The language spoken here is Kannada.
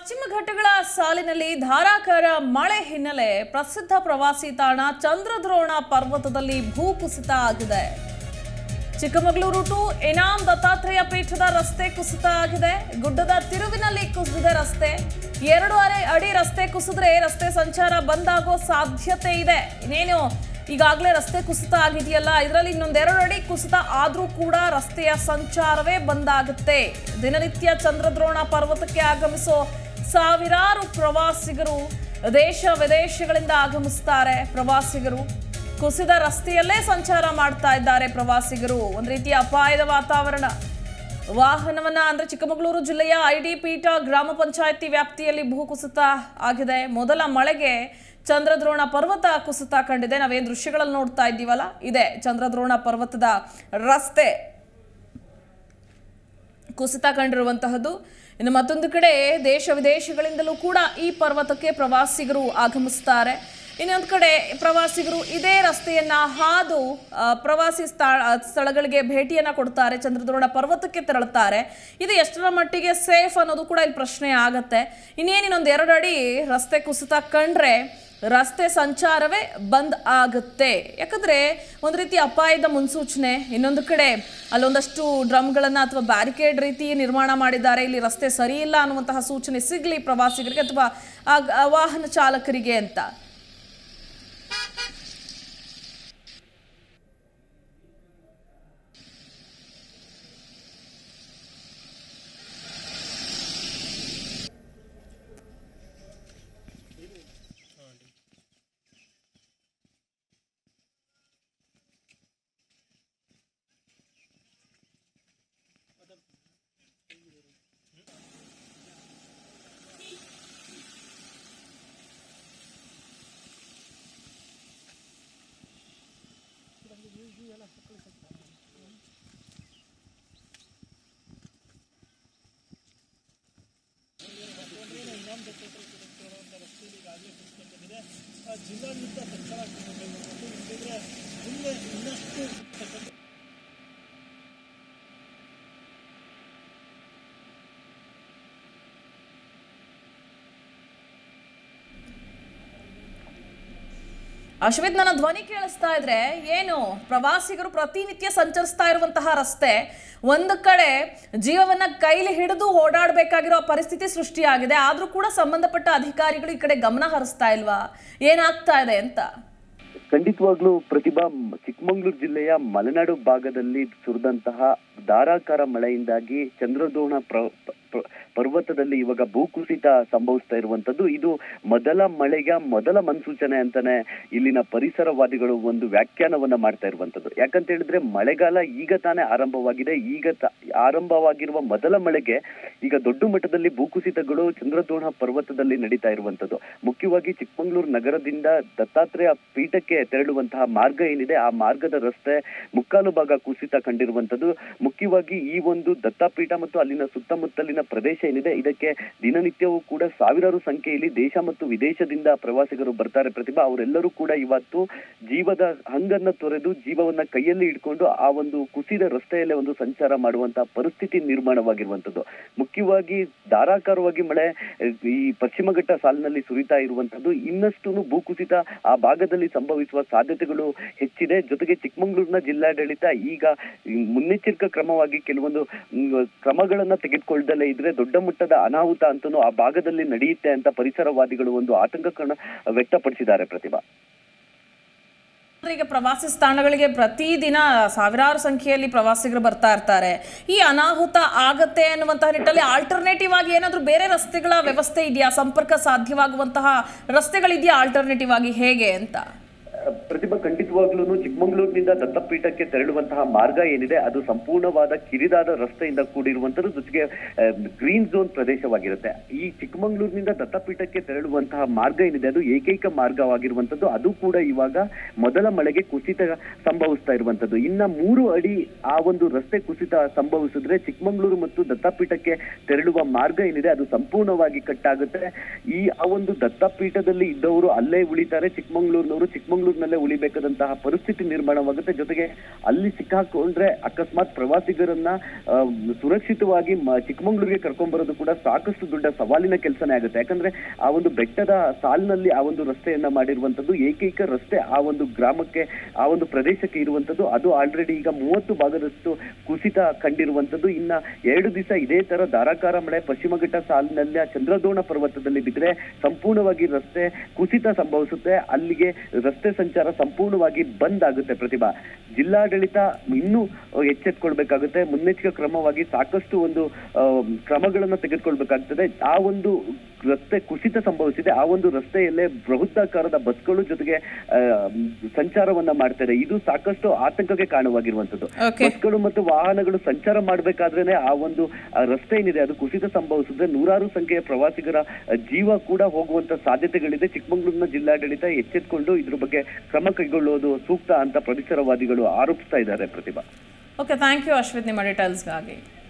ಪಶ್ಚಿಮ ಘಟ್ಟಗಳ ಸಾಲಿನಲ್ಲಿ ಧಾರಾಕಾರ ಮಳೆ ಹಿನ್ನೆಲೆ ಪ್ರಸಿದ್ಧ ಪ್ರವಾಸಿ ತಾಣ ಚಂದ್ರದ್ರೋಣ ಪರ್ವತದಲ್ಲಿ ಭೂಕುಸಿತ ಆಗಿದೆ ಚಿಕ್ಕಮಗಳೂರು ಟು ಇನಾಮ್ ದತ್ತಾತ್ರೇಯ ಪೀಠದ ರಸ್ತೆ ಕುಸಿತ ಆಗಿದೆ ಗುಡ್ಡದ ತಿರುವಿನಲ್ಲಿ ಕುಸಿದಿದೆ ರಸ್ತೆ ಎರಡು ಅರೆ ಅಡಿ ರಸ್ತೆ ಕುಸಿದ್ರೆ ರಸ್ತೆ ಸಂಚಾರ ಬಂದಾಗೋ ಸಾಧ್ಯತೆ ಇದೆ ಇನ್ನೇನು ಈಗಾಗಲೇ ರಸ್ತೆ ಕುಸಿತ ಆಗಿದೆಯಲ್ಲ ಇದರಲ್ಲಿ ಇನ್ನೊಂದೆರಡು ಅಡಿ ಕುಸಿತ ಆದ್ರೂ ಕೂಡ ರಸ್ತೆಯ ಸಂಚಾರವೇ ಬಂದಾಗುತ್ತೆ ದಿನನಿತ್ಯ ಚಂದ್ರದ್ರೋಣ ಪರ್ವತಕ್ಕೆ ಆಗಮಿಸೋ ಸಾವಿರಾರು ಪ್ರವಾಸಿಗರು ದೇಶ ವಿದೇಶಗಳಿಂದ ಆಗಮಿಸ್ತಾರೆ ಪ್ರವಾಸಿಗರು ಕುಸಿದ ರಸ್ತೆಯಲ್ಲೇ ಸಂಚಾರ ಮಾಡ್ತಾ ಇದ್ದಾರೆ ಪ್ರವಾಸಿಗರು ಒಂದು ರೀತಿಯ ಅಪಾಯದ ವಾತಾವರಣ ವಾಹನವನ್ನ ಅಂದ್ರೆ ಚಿಕ್ಕಮಗಳೂರು ಜಿಲ್ಲೆಯ ಐಡಿ ಪೀಠ ಗ್ರಾಮ ಪಂಚಾಯತಿ ವ್ಯಾಪ್ತಿಯಲ್ಲಿ ಭೂಕುಸಿತ ಆಗಿದೆ ಮೊದಲ ಮಳೆಗೆ ಚಂದ್ರದ್ರೋಣ ಪರ್ವತ ಕುಸಿತ ಕಂಡಿದೆ ನಾವೇನ್ ದೃಶ್ಯಗಳಲ್ಲಿ ನೋಡ್ತಾ ಇದ್ದೀವಲ್ಲ ಇದೆ ಚಂದ್ರದ್ರೋಣ ಪರ್ವತದ ರಸ್ತೆ ಕುಸಿತ ಕಂಡಿರುವಂತಹದ್ದು ಇನ್ನು ಮತ್ತೊಂದು ಕಡೆ ದೇಶ ವಿದೇಶಗಳಿಂದಲೂ ಕೂಡ ಈ ಪರ್ವತಕ್ಕೆ ಪ್ರವಾಸಿಗರು ಆಗಮಿಸ್ತಾರೆ ಇನ್ನೊಂದು ಕಡೆ ಪ್ರವಾಸಿಗರು ಇದೇ ರಸ್ತೆಯನ್ನ ಹಾದು ಆ, ಪ್ರವಾಸಿ ಸ್ಥಳ ಸ್ಥಳಗಳಿಗೆ ಭೇಟಿಯನ್ನ ಕೊಡ್ತಾರೆ ಚಂದ್ರದ್ರೋಣ ಪರ್ವತಕ್ಕೆ ತೆರಳುತ್ತಾರೆ ಇದು ಎಷ್ಟರ ಮಟ್ಟಿಗೆ ಸೇಫ್ ಅನ್ನೋದು ಕೂಡ ಇಲ್ಲಿ ಪ್ರಶ್ನೆ ಆಗತ್ತೆ ಇನ್ನೇನು ಇನ್ನೊಂದು ಎರಡು ಅಡಿ ರಸ್ತೆ ಕುಸಿತ ಕಂಡ್ರೆ ರಸ್ತೆ ಸಂಚಾರವೇ ಬಂದ್ ಆಗುತ್ತೆ ಯಾಕಂದ್ರೆ ಒಂದು ರೀತಿ ಅಪಾಯದ ಮುನ್ಸೂಚನೆ ಇನ್ನೊಂದು ಕಡೆ ಅಲ್ಲೊಂದಷ್ಟು ಡ್ರಮ್ಗಳನ್ನ ಅಥವಾ ಬ್ಯಾರಿಕೇಡ್ ರೀತಿ ನಿರ್ಮಾಣ ಮಾಡಿದ್ದಾರೆ ಇಲ್ಲಿ ರಸ್ತೆ ಸರಿ ಇಲ್ಲ ಅನ್ನುವಂತಹ ಸೂಚನೆ ಸಿಗ್ಲಿ ಪ್ರವಾಸಿಗರಿಗೆ ಅಥವಾ ಆ ಗ- ಆ ವಾಹನ ಚಾಲಕರಿಗೆ ಅಂತ ಅಶ್ವಿತ್ ನನ್ನ ಧ್ವನಿ ಕೇಳಿಸ್ತಾ ಇದ್ರೆ ಏನು ಪ್ರವಾಸಿಗರು ಪ್ರತಿನಿತ್ಯ ಸಂಚರಿಸ್ತಾ ಇರುವಂತಹ ರಸ್ತೆ ಒಂದು ಕಡೆ ಜೀವವನ್ನ ಕೈಲಿ ಹಿಡಿದು ಓಡಾಡಬೇಕಾಗಿರೋ ಪರಿಸ್ಥಿತಿ ಸೃಷ್ಟಿಯಾಗಿದೆ ಆದ್ರೂ ಕೂಡ ಸಂಬಂಧಪಟ್ಟ ಅಧಿಕಾರಿಗಳು ಈ ಕಡೆ ಗಮನ ಹರಿಸ್ತಾ ಇಲ್ವಾ ಏನಾಗ್ತಾ ಇದೆ ಅಂತ ಖಂಡಿತವಾಗ್ಲೂ ಪ್ರತಿಭಾ ಮ್- ಚಿಕ್ಕಮಗಳೂರು ಜಿಲ್ಲೆಯ ಮಲೆನಾಡು ಭಾಗದಲ್ಲಿ ಸುರಿದಂತಹ ಧಾರಾಕಾರ ಮಳೆಯಿಂದಾಗಿ ಚಂದ್ರದ್ರೋಣ ಪ್ರ- ಪ್ರ- ಪರ್ವತದಲ್ಲಿ ಇವಾಗ ಭೂಕುಸಿತ ಸಂಭವಿಸ್ತಾ ಇರುವಂತದ್ದು ಇದು ಮೊದಲ ಮಳೆಗೆ ಮೊದಲ ಮುನ್ಸೂಚನೆ ಅಂತಾನೆ ಇಲ್ಲಿನ ಪರಿಸರವಾದಿಗಳು ಒಂದು ವ್ಯಾಖ್ಯಾನವನ್ನ ಮಾಡ್ತಾ ಇರುವಂತದ್ದು ಯಾಕಂತ ಹೇಳಿದ್ರೆ ಮಳೆಗಾಲ ಈಗ ತಾನೇ ಆರಂಭವಾಗಿದೆ ಈಗ ತ- ಆರಂಭವಾಗಿರುವ ಮೊದಲ ಮಳೆಗೆ ಈಗ ದೊಡ್ಡ ಮಟ್ಟದಲ್ಲಿ ಭೂಕುಸಿತಗಳು ಚಂದ್ರದ್ರೋಣ ಪರ್ವತದಲ್ಲಿ ನಡೀತಾ ಇರುವಂತದ್ದು ಮುಖ್ಯವಾಗಿ ಚಿಕ್ಕಮಗಳೂರು ನಗರದಿಂದ ದತ್ತಾತ್ರೇಯ ಪೀಠಕ್ಕೆ ತೆರಳುವಂತಹ ಮಾರ್ಗ ಏನಿದೆ ಆ ಮಾರ್ಗದ ರಸ್ತೆ ಮುಕ್ಕಾಲು ಭಾಗ ಕುಸಿತ ಕಂಡಿರುವಂತದ್ದು ಮುಖ್ಯವಾಗಿ ಈ ಒಂದು ದತ್ತಾಪೀಠ ಮತ್ತು ಅಲ್ಲಿನ ಸುತ್ತಮುತ್ತಲಿನ ಪ್ರದೇಶ ಏನಿದೆ ಇದಕ್ಕೆ ದಿನನಿತ್ಯವೂ ಕೂಡ ಸಾವಿರಾರು ಸಂಖ್ಯೆಯಲ್ಲಿ ದೇಶ ಮತ್ತು ವಿದೇಶದಿಂದ ಪ್ರವಾಸಿಗರು ಬರ್ತಾರೆ ಪ್ರತಿಭಾ ಅವರೆಲ್ಲರೂ ಕೂಡ ಇವತ್ತು ಜೀವದ ಹಂಗನ್ನ ತೊರೆದು ಜೀವವನ್ನ ಕೈಯಲ್ಲಿ ಇಟ್ಕೊಂಡು ಆ ಒಂದು ಕುಸಿದ ರಸ್ತೆಯಲ್ಲೇ ಒಂದು ಸಂಚಾರ ಮಾಡುವಂತಹ ಪರಿಸ್ಥಿತಿ ನಿರ್ಮಾಣವಾಗಿರುವಂತದ್ದು ಮುಖ್ಯವಾಗಿ ಧಾರಾಕಾರವಾಗಿ ಮಳೆ ಅಹ್, ಈ ಪಶ್ಚಿಮ ಘಟ್ಟ ಸಾಲಿನಲ್ಲಿ ಸುರಿತಾ ಇರುವಂತದ್ದು ಇನ್ನಷ್ಟು ಭೂಕುಸಿತ ಆ ಭಾಗದಲ್ಲಿ ಸಂಭವಿಸುವ ಸಾಧ್ಯತೆಗಳು ಹೆಚ್ಚಿದೆ ಜೊತೆಗೆ ಚಿಕ್ಕಮಗಳೂರಿನ ಜಿಲ್ಲಾಡಳಿತ ಈಗ ಈ ಮುನ್ನೆಚ್ಚರಿಕಾ ಕ್ರಮವಾಗಿ ಕೆಲವೊಂದು ಮ್, ಕ್ರಮಗಳನ್ನ ತೆಗೆದುಕೊಳ್ಳದಲ್ಲೇ ಇದ್ರೆ ದೊಡ್ಡ ಮಟ್ಟದ ಅನಾಹುತ ಅಂತನೂ ಆ ಭಾಗದಲ್ಲಿ ನಡೆಯುತ್ತೆ ಅಂತ ಪರಿಸರವಾದಿಗಳು ಒಂದು ಆತಂಕಗಳನ್ನ ವ್ಯಕ್ತಪಡಿಸಿದ್ದಾರೆ ಪ್ರತಿಭಾ ಈಗ ಪ್ರವಾಸಿ ಸ್ಥಾನಗಳಿಗೆ ಪ್ರತಿದಿನ ಸಾವಿರಾರು ಸಂಖ್ಯೆಯಲ್ಲಿ ಪ್ರವಾಸಿಗರು ಬರ್ತಾ ಇರ್ತಾರೆ ಈ ಅನಾಹುತ ಆಗತ್ತೆ ಅನ್ನುವಂತಹ ನಿಟ್ಟಲ್ಲಿ ಆಲ್ಟರ್ನೇಟಿವ್ ಆಗಿ ಏನಾದರೂ ಬೇರೆ ರಸ್ತೆಗಳ ವ್ಯವಸ್ಥೆ ಇದೆಯಾ ಸಂಪರ್ಕ ಸಾಧ್ಯವಾಗುವಂತಹ ರಸ್ತೆಗಳಿದೆಯಾ ಆಲ್ಟರ್ನೇಟಿವ್ ಆಗಿ ಹೇಗೆ ಅಂತ ಪ್ರತಿಭಾ ಖಂಡಿತವಾಗ್ಲೂ ಚಿಕ್ಕಮಗಳೂರಿನಿಂದ ದತ್ತಪೀಠಕ್ಕೆ ತೆರಳುವಂತಹ ಮಾರ್ಗ ಏನಿದೆ ಅದು ಸಂಪೂರ್ಣವಾದ ಕಿರಿದಾದ ರಸ್ತೆಯಿಂದ ಕೂಡಿರುವಂತದ್ದು ಜೊತೆಗೆ ಗ್ರೀನ್ ಝೋನ್ ಪ್ರದೇಶವಾಗಿರುತ್ತೆ ಈ ಚಿಕ್ಕಮಗಳೂರಿನಿಂದ ದತ್ತಪೀಠಕ್ಕೆ ತೆರಳುವಂತಹ ಮಾರ್ಗ ಏನಿದೆ ಅದು ಏಕೈಕ ಮಾರ್ಗವಾಗಿರುವಂತದ್ದು ಅದು ಕೂಡ ಇವಾಗ ಮೊದಲ ಮಳೆಗೆ ಕುಸಿತ ಸಂಭವಿಸ್ತಾ ಇರುವಂತದ್ದು ಇನ್ನ ಮೂರು ಅಡಿ ಆ ಒಂದು ರಸ್ತೆ ಕುಸಿತ ಸಂಭವಿಸಿದ್ರೆ ಚಿಕ್ಕಮಗಳೂರು ಮತ್ತು ದತ್ತಪೀಠಕ್ಕೆ ತೆರಳುವ ಮಾರ್ಗ ಏನಿದೆ ಅದು ಸಂಪೂರ್ಣವಾಗಿ ಕಟ್ಟಾಗುತ್ತೆ ಈ ಆ ಒಂದು ದತ್ತಪೀಠದಲ್ಲಿ ಇದ್ದವರು ಅಲ್ಲೇ ಉಳಿತಾರೆ ಚಿಕ್ಕಮಗಳೂರಿನವರು ಚಿಕ್ಕಮಗಳೂರು ಚಿಕ್ಕಮಗಳೂರಿನಲ್ಲೇ ಉಳಿಬೇಕಾದಂತಹ ಪರಿಸ್ಥಿತಿ ನಿರ್ಮಾಣವಾಗುತ್ತೆ ಜೊತೆಗೆ ಅಲ್ಲಿ ಸಿಕ್ಕಾಕೊಂಡ್ರೆ ಅಕಸ್ಮಾತ್ ಪ್ರವಾಸಿಗರನ್ನ ಆ, ಸುರಕ್ಷಿತವಾಗಿ ಮ- ಚಿಕ್ಕಮಗಳೂರಿಗೆ ಕರ್ಕೊಂಡ್ ಬರೋದು ಕೂಡ ಸಾಕಷ್ಟು ದೊಡ್ಡ ಸವಾಲಿನ ಕೆಲಸನೇ ಆಗುತ್ತೆ ಯಾಕಂದ್ರೆ ಆ ಒಂದು ಬೆಟ್ಟದ ಸಾಲಿನಲ್ಲಿ ಆ ಒಂದು ರಸ್ತೆಯನ್ನ ಮಾಡಿರುವಂತದ್ದು ಏಕೈಕ ರಸ್ತೆ ಆ ಒಂದು ಗ್ರಾಮಕ್ಕೆ ಆ ಒಂದು ಪ್ರದೇಶಕ್ಕೆ ಇರುವಂತದ್ದು ಅದು ಆಲ್ರೆಡಿ ಈಗ ಮೂವತ್ತು ಭಾಗದಷ್ಟು ಕುಸಿತ ಕಂಡಿರುವಂತದ್ದು ಇನ್ನ ಎರಡು ದಿವಸ ಇದೇ ತರ ಧಾರಾಕಾರ ಮಳೆ ಪಶ್ಚಿಮ ಘಟ್ಟ ಸಾಲಿನಲ್ಲಿ ಆ ಚಂದ್ರದ್ರೋಣ ಪರ್ವತದಲ್ಲಿ ಬಿದ್ದರೆ ಸಂಪೂರ್ಣವಾಗಿ ರಸ್ತೆ ಕುಸಿತ ಸಂಭವಿಸುತ್ತೆ ಅಲ್ಲಿಗೆ ರಸ್ತೆ ಸಂಚಾರ ಸಂಪೂರ್ಣವಾಗಿ ಬಂದ್ ಆಗುತ್ತೆ ಪ್ರತಿಭಾ ಜಿಲ್ಲಾಡಳಿತ ಇನ್ನೂ ಎಚ್ಚೆತ್ಕೊಳ್ಬೇಕಾಗುತ್ತೆ ಮುನ್ನೆಚ್ಚರಿಕೆ ಕ್ರಮವಾಗಿ ಸಾಕಷ್ಟು ಒಂದು ಆ, ಕ್ರಮಗಳನ್ನ ತೆಗೆದುಕೊಳ್ಬೇಕಾಗ್ತದೆ ಆ ಒಂದು ರಸ್ತೆ ಕುಸಿತ ಸಂಭವಿಸಿದೆ ಆ ಒಂದು ರಸ್ತೆಯಲ್ಲೇ ಬೃಹತ್ತಾಕಾರದ ಬಸ್ಗಳು ಜೊತೆಗೆ ಆ, ಸಂಚಾರವನ್ನ ಮಾಡ್ತಾರೆ ಇದು ಸಾಕಷ್ಟು ಆತಂಕಕ್ಕೆ ಕಾರಣವಾಗಿರುವಂತದ್ದು Okay. ಬಸ್ಗಳು ಮತ್ತು ವಾಹನಗಳು ಸಂಚಾರ ಮಾಡ್ಬೇಕಾದ್ರೇನೆ ಆ ಒಂದು ಆ, ರಸ್ತೆ ಏನಿದೆ ಅದು ಕುಸಿತ ಸಂಭವಿಸಿದ್ರೆ ನೂರಾರು ಸಂಖ್ಯೆಯ ಪ್ರವಾಸಿಗರ ಆ, ಜೀವ ಕೂಡ ಹೋಗುವಂತ ಸಾಧ್ಯತೆಗಳಿದೆ ಚಿಕ್ಕಮಗಳೂರಿನ ಜಿಲ್ಲಾಡಳಿತ ಎಚ್ಚೆತ್ಕೊಂಡು ಇದ್ರ ಬಗ್ಗೆ ಕ್ರಮ ಕೈಗೊಳ್ಳುವುದು ಸೂಕ್ತ ಅಂತ ಪರಿಸರವಾದಿಗಳು ಆರೋಪಿಸ್ತಾ ಇದ್ದಾರೆ Prathibha okay thank you Ashwith ನಿಮ್ಮ ಡೀಟೇಲ್ಸ್ಗಾಗಿ